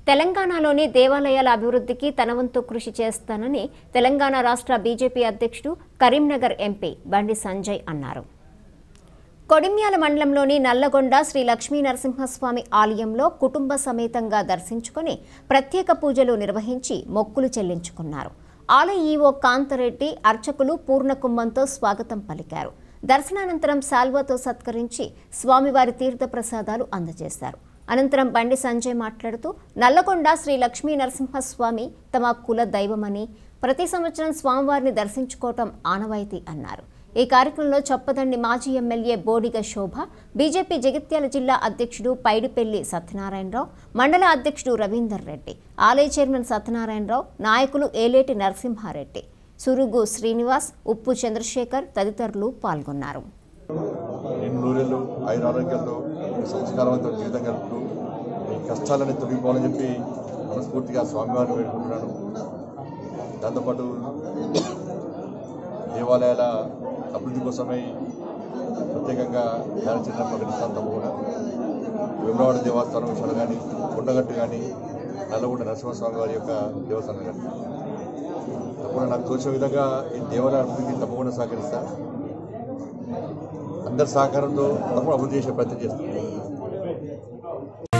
తెలంగాణలోని దేవాలయాల అభివృద్ధికి తన వంతు కృషి చేస్తానని తెలంగాణ రాష్ట్ర బీజేపీ అధ్యక్షుడు కరీంనగర్ ఎంపీ బండి సంజయ్ అన్నారు కొడిమ్యాల మండలంలోని నల్లగొండ శ్రీ లక్ష్మీ నరసింహస్వామి ఆలయంలో కుటుంబ సమేతంగా దర్శించుకొని ప్రత్యేక పూజలు నిర్వహించి మొక్కులు చెల్లించుకున్నారు ఆలయ ఈవో కాంతరెడ్డి అర్చకులు పూర్ణకుంభంతో స్వాగతం పలికారు దర్శనానంతరం శాల్వాతో సత్కరించి స్వామివారి తీర్థ ప్రసాదాలు అందజేశారు అనంతరం బండి సంజయ్ మాట్లాడుతూ నల్లగొండ శ్రీ లక్ష్మీ నరసింహస్వామి తమ కుల దైవమని ప్రతి సంవత్సరం స్వామివారిని దర్శించుకోవటం ఆనవాయితీ అన్నారు ఈ కార్యక్రమంలో చొప్పదండి మాజీ ఎమ్మెల్యే బోడిగ శోభ బీజేపీ జగిత్యాల జిల్లా అధ్యక్షుడు పైడిపెల్లి సత్యనారాయణరావు మండల అధ్యక్షుడు రవీందర్ రెడ్డి ఆలయ చైర్మన్ సత్యనారాయణరావు నాయకులు ఏలేటి నరసింహారెడ్డి సురుగు శ్రీనివాస్ ఉప్పు చంద్రశేఖర్ తదితరులు పాల్గొన్నారు నేను నూరేళ్ళు ఐదు ఆరోగ్యాలతో సంస్కారవంతమైన జీవితం గడుపుతూ ఈ కష్టాలని తొలగిపోవాలని చెప్పి మనస్ఫూర్తిగా స్వామివారిని వేడుకుంటున్నాను దాంతోపాటు దేవాలయాల అభివృద్ధి కోసమై ప్రత్యేకంగా కార్యాచరణ ప్రకటిస్తాను తప్పకుండా వేమరావాడ దేవస్థానం విషయాలు కానీ కొండగట్టు కానీ నల్లగొండ నరసింహస్వామి వారి యొక్క దేవస్థానం కానీ తప్పకుండా నాకు తోచిన విధంగా ఈ దేవాలయ అభివృద్ధికి తప్పకుండా సహకరిస్తాను అందరి సహకారంతో తప్పకుండా అభివృద్ధి చేసే ప్రయత్నం చేస్తాం